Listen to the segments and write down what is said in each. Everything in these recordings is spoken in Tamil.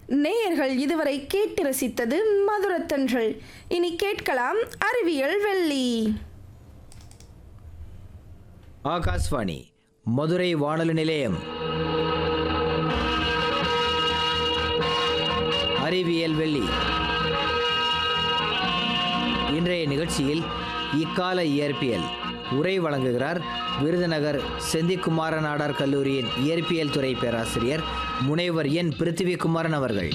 நேயர்கள் இதுவரை கேட்டு ரசித்தது மதுரத்தன்றல் இனி கேட்கலாம் அறிவியல் வெள்ளி ஆகாஷ்வாணி மதுரை வானொலி நிலையம் அறிவியல் வெள்ளி இன்றைய நிகழ்ச்சியில் இக்கால இயற்பியல் உரை வழங்குகிறார் விருதுநகர் செந்திக்குமார நாடார் கல்லூரியின் இயற்பியல் துறை பேராசிரியர் முனைவர் என் பிருத்திவிகுமாரன் அவர்கள்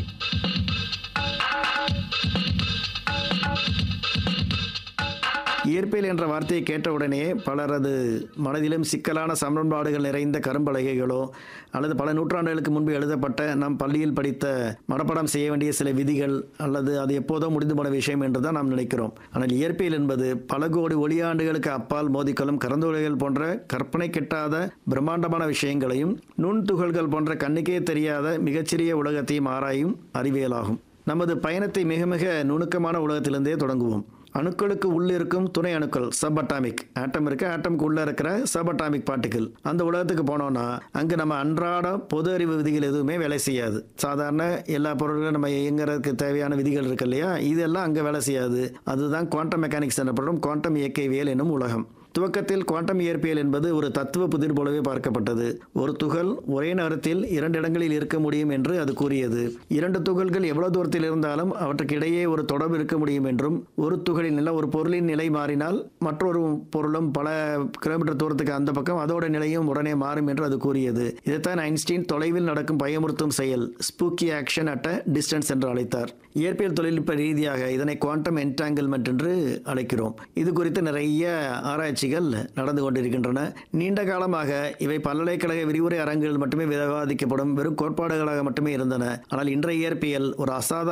இயற்பியல் என்ற வார்த்தையை கேட்டவுடனே பலரது மனதிலும் சிக்கலான சமன்பாடுகள் நிறைந்த கரும்பலகைகளோ அல்லது பல நூற்றாண்டுகளுக்கு முன்பு எழுதப்பட்ட நாம் பள்ளியில் படித்த மனப்பாடம் செய்ய வேண்டிய சில விதிகள் அல்லது அது எப்போதோ முடிந்து போன விஷயம் என்று தான் நாம் நினைக்கிறோம் ஆனால் இயற்பியல் என்பது பல கோடி ஒளியாண்டுகளுக்கு அப்பால் மோதிக்கொள்ளும் கறந்துரைகள் போன்ற கற்பனை கிட்டாத பிரம்மாண்டமான விஷயங்களையும் நுண்துகள்கள் போன்ற கண்ணுக்கே தெரியாத மிகச்சிறிய உலகத்தையும் ஆராயும் அறிவியலாகும் நமது பயணத்தை மிக மிக நுணுக்கமான உலகத்திலிருந்தே தொடங்குவோம் அணுக்களுக்கு உள்ளிருக்கும் துணை அணுக்கள் சப் அட்டாமிக் ஆட்டம் இருக்கு ஆட்டம்க்கு உள்ள இருக்கிற சப் அட்டாமிக் பார்ட்டிகிள் அந்த உலகத்துக்கு போனோம்னா அங்கே நம்ம அன்றாட பொது அறிவு விதிகள் எதுவுமே வேலை செய்யாது சாதாரண எல்லா பொருட்களும் நம்ம இயங்குறதுக்கு தேவையான விதிகள் இருக்கு இல்லையா இதெல்லாம் அங்கே வேலை செய்யாது அதுதான் குவாண்டம் மெக்கானிக்ஸ் எனப்படும் குவாண்டம் இயற்கைவியல் என்னும் உலகம் துவக்கத்தில் குவாண்டம் இயற்பியல் என்பது ஒரு தத்துவ புதிர் போலவே பார்க்கப்பட்டது ஒரு துகள் ஒரே நேரத்தில் இரண்டு இடங்களில் இருக்க முடியும் என்று அது கூறியது இரண்டு துகள்கள் எவ்வளவு தூரத்தில் இருந்தாலும் அவற்றுக்கு இடையே ஒரு தொடர்பு இருக்க முடியும் என்றும் ஒரு துகளின் நிலை ஒரு பொருளின் நிலை மாறினால் மற்றொரு பொருளும் பல கிலோமீட்டர் தூரத்துக்கு அந்த பக்கம் அதோட நிலையும் உடனே மாறும் என்று அது கூறியது இதைத்தான் ஐன்ஸ்டீன் தொலைவில் நடக்கும் பயமுறுத்தும் செயல் spooky action at a distance என்று அழைத்தார் இயற்பியல் தொழில்நுட்ப ரீதியாக இதனை குவாண்டம் என்டாங்கிள்மெண்ட் என்று அழைக்கிறோம் இது குறித்து நிறைய ஆராய்ச்சிகள் நடந்து கொண்டிருக்கின்றன நீண்ட காலமாக இவை பல்கலைக்கழக விரிவுரை அரங்குகள் மட்டுமே விவாதிக்கப்படும் வெறும் கோட்பாடுகளாக மட்டுமே இருந்தன ஆனால் இன்றைய இயற்பியல் ஒரு அசாதாரண